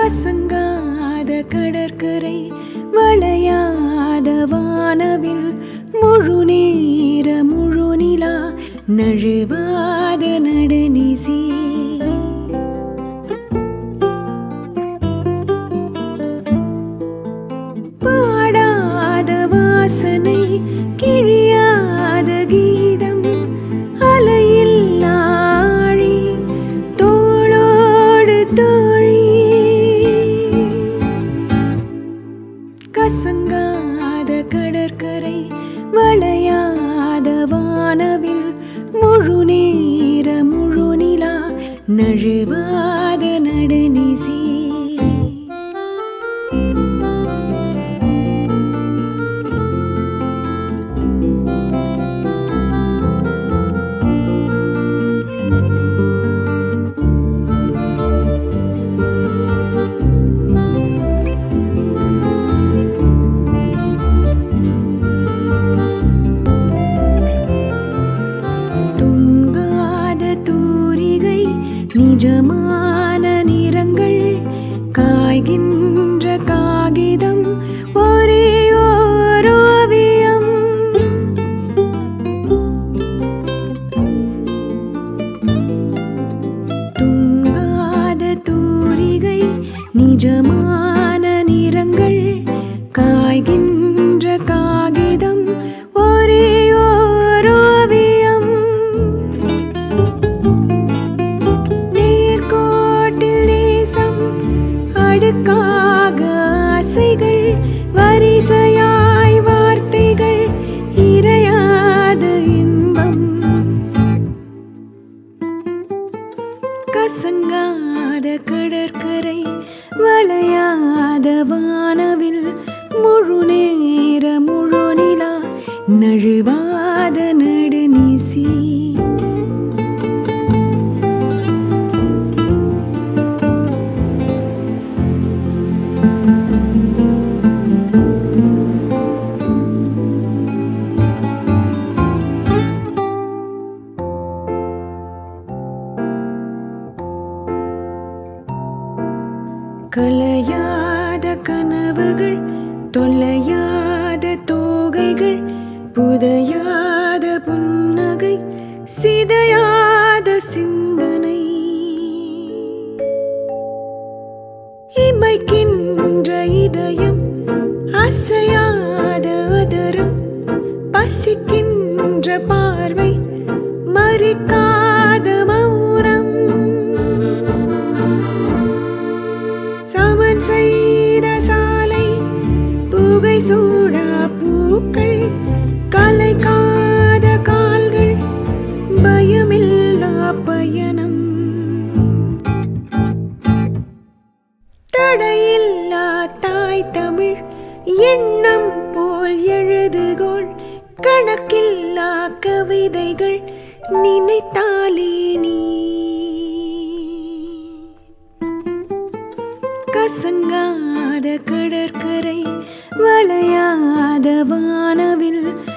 கசங்காத கடற்கரை வளையாத வானவில் முழு நேர முழு நிலா நழுவாத நடுநிசி பாடாத வாசனை கிழியாத கீதம் அலையில் ஆழி தோளோடு தோழி கசங்காத கடற்கரை வளையாத வானவில் முழு நேர முழு நிலா நழுவாத நடுநிசி தூங்காத தூரிகை நிஜமான நிறங்கள் காய்கின்ற காகிதம் ஒரே ஓர் ஓவியம் தூங்காத தூரிகை நிஜமான நிறங்கள் காய்கின்ற காகிதம் ஒரே ஓர் ஓவியம் நேர்கோட்டில் நேசம் அடுக்காக ஆசைகள் வரிசையாய் வார்த்தைகள் இறையாத இன்பம் கசங்காத கடற்கரை வளையாத வானவில் முழு நேர முழு நிலா நழுவாத நடுநிசி கலையாத கனவுகள் தொலையாத தோகைகள் புதையாத புன்னகை சிதையாத சிந்தனை இமைக்கின்ற இதயம் அசையாத அதரம் பசிக்கின்ற பார்வை மறிக்காத மௌனம் சமன் செய்த சாலை புகை சூடா பூக்கள் கலைக்காத கால்கள் பயமில்லா பயணம் தடையில்லா தாய் தமிழ் எண்ணம் போல் எழுதுகோள் கணக்கில்லா கவிதைகள் நினைத்தாலே நீ கசங்காத கடற்கரை வளையாத வானவில்